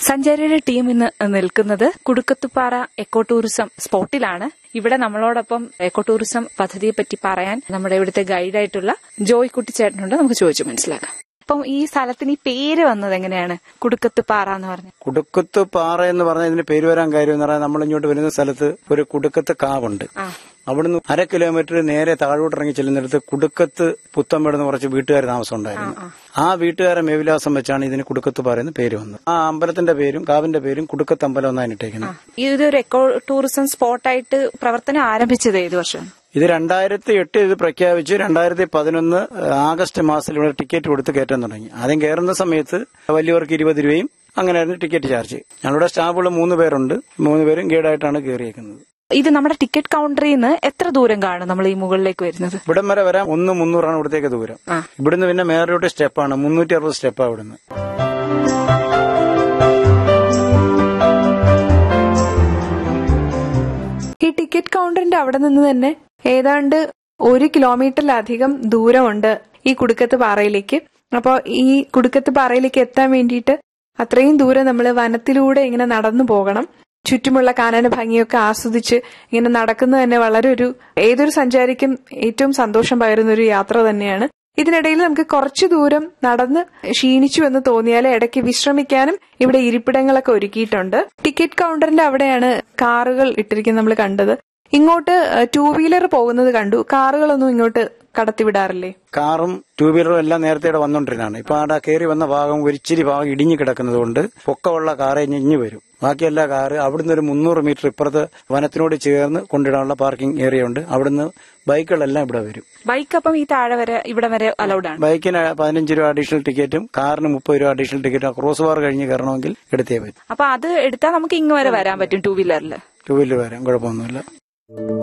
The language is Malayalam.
സഞ്ചാരിയുടെ ടീം ഇന്ന് നിൽക്കുന്നത് കുടുക്കത്തുപാറ എക്കോ ടൂറിസം സ്പോട്ടിലാണ് ഇവിടെ നമ്മളോടൊപ്പം എക്കോ ടൂറിസം പദ്ധതിയെ പറ്റി പറയാൻ നമ്മുടെ ഇവിടുത്തെ ഗൈഡായിട്ടുള്ള ജോയ് കുട്ടിച്ചേട്ടനുണ്ട് നമുക്ക് ചോദിച്ചു മനസ്സിലാക്കാം അപ്പം ഈ സ്ഥലത്തിന് ഈ പേര് വന്നത് എങ്ങനെയാണ് കുടുക്കത്ത് പാറ എന്ന് പറഞ്ഞു കുടുക്കത്ത് പാറ എന്ന് പറഞ്ഞ ഇതിന് പേര് വരാൻ കാര്യം എന്ന് പറഞ്ഞാൽ നമ്മൾ ഇങ്ങോട്ട് വരുന്ന സ്ഥലത്ത് ഒരു കുടുക്കത്ത് കാവുണ്ട് ആ അവിടുന്ന് അര കിലോമീറ്റർ നേരെ താഴോട്ട് ഇറങ്ങി ചെല്ലുന്നിടത്ത് കുടുക്കത്ത് പുത്തമ്പെടുന്ന കുറച്ച് വീട്ടുകാർ താമസം ഉണ്ടായിരുന്നു ആ വീട്ടുകാരെ മേവിലാസം വെച്ചാണ് ഇതിന് കുടുക്കത്ത് പാറ എന്ന് പേര് വന്നത് ആ അമ്പലത്തിന്റെ പേരും കാവിന്റെ പേരും കുടുക്കത്ത് അമ്പലം എന്നാണ് ഇട്ടേക്കുന്നത് ഇതൊരു എക്കോ ടൂറിസം സ്പോട്ടായിട്ട് പ്രവർത്തനം ആരംഭിച്ചത് ഏത് വർഷം ഇത് രണ്ടായിരത്തി എട്ട് ഇത് പ്രഖ്യാപിച്ച് രണ്ടായിരത്തി പതിനൊന്ന് ആഗസ്റ്റ് മാസത്തിൽ ഇവിടെ ടിക്കറ്റ് കൊടുത്ത് കയറ്റാൻ തുടങ്ങി ആദ്യം കയറുന്ന സമയത്ത് വലിയവർക്ക് ഇരുപത് രൂപയും അങ്ങനെയായിരുന്നു ടിക്കറ്റ് ചാർജ് ഞങ്ങളുടെ സ്റ്റാഫുകൾ മൂന്ന് പേരുണ്ട് മൂന്ന് പേരും ഗൈഡായിട്ടാണ് കയറിയേക്കുന്നത് ഇത് നമ്മുടെ ടിക്കറ്റ് കൗണ്ടറിൽ നിന്ന് എത്ര ദൂരം കാണും നമ്മൾ ഈ മുകളിലേക്ക് വരുന്നത് ഇവിടം വരെ വരാൻ ഒന്ന് മുന്നൂറാണ് ഇവിടത്തേക്ക് ദൂരം ആ. ഇവിടുന്ന് പിന്നെ മേലോട്ട് സ്റ്റെപ്പാണ് മുന്നൂറ്റി അറുപത് സ്റ്റെപ്പാണ് ഇവിടുന്ന് ഈ ടിക്കറ്റ് കൗണ്ടറിന്റെ അവിടെ നിന്ന് തന്നെ ഏതാണ്ട് ഒരു കിലോമീറ്ററിലധികം ദൂരമുണ്ട് ഈ കുടുക്കത്ത് പാറയിലേക്ക് അപ്പോൾ ഈ കുടുക്കത്ത് പാറയിലേക്ക് എത്താൻ വേണ്ടിയിട്ട് അത്രയും ദൂരം നമ്മൾ വനത്തിലൂടെ ഇങ്ങനെ നടന്നു പോകണം ചുറ്റുമുള്ള കാനന ഭംഗിയൊക്കെ ആസ്വദിച്ച് ഇങ്ങനെ നടക്കുന്നത് തന്നെ വളരെ ഒരു ഏതൊരു സഞ്ചാരിക്കും ഏറ്റവും സന്തോഷം പകരുന്ന ഒരു യാത്ര തന്നെയാണ് ഇതിനിടയിൽ നമുക്ക് കുറച്ചു ദൂരം നടന്ന് ക്ഷീണിച്ചു എന്ന് തോന്നിയാൽ ഇടയ്ക്ക് വിശ്രമിക്കാനും ഇവിടെ ഇരിപ്പിടങ്ങളൊക്കെ ഒരുക്കിയിട്ടുണ്ട് ടിക്കറ്റ് കൗണ്ടറിന്റെ അവിടെയാണ് കാറുകൾ ഇട്ടിരിക്കുന്നത് നമ്മൾ കണ്ടത് ഇങ്ങോട്ട് ടൂ വീലർ പോകുന്നത് കണ്ടു കാറുകളൊന്നും ഇങ്ങോട്ട് കടത്തിവിടാറില്ലേ കാറും ടൂ വീലറും എല്ലാം നേരത്തെ ഇവിടെ വന്നോണ്ടിരുന്നതാണ് ഇപ്പൊ അവിടെ കയറി വന്ന ഭാഗം ഒരിച്ചിരി ഭാഗം ഇടിഞ്ഞു കിടക്കുന്നത് കൊണ്ട് പൊക്കമുള്ള കാറ് ഇഞ്ഞു വരും ബാക്കി എല്ലാ കാറ് അവിടുന്ന് ഒരു മുന്നൂറ് മീറ്റർ ഇപ്പുറത്ത് വനത്തിനോട് ചേർന്ന് കൊണ്ടിടാനുള്ള പാർക്കിംഗ് ഏരിയ ഉണ്ട് അവിടുന്ന് ബൈക്കുകളെല്ലാം ഇവിടെ വരും ബൈക്ക് അപ്പം ഈ താഴെ വരെ ഇവിടെ വരെ അലൗഡ് ആണ് ബൈക്കിന് പതിനഞ്ച് രൂപ അഡീഷണൽ ടിക്കറ്റും കാറിന് മുപ്പത് രൂപ അഡീഷണൽ ടിക്കറ്റും ക്രോസ് ബാർ കഴിഞ്ഞ് കയറണമെങ്കിൽ എടുത്തേ പറ്റും അപ്പൊ അത് എടുത്താൽ നമുക്ക് ഇങ്ങ് വരെ വരാൻ പറ്റും ടൂ വീലറിൽ ടൂ വീലർ വരാം കുഴപ്പമൊന്നുമില്ല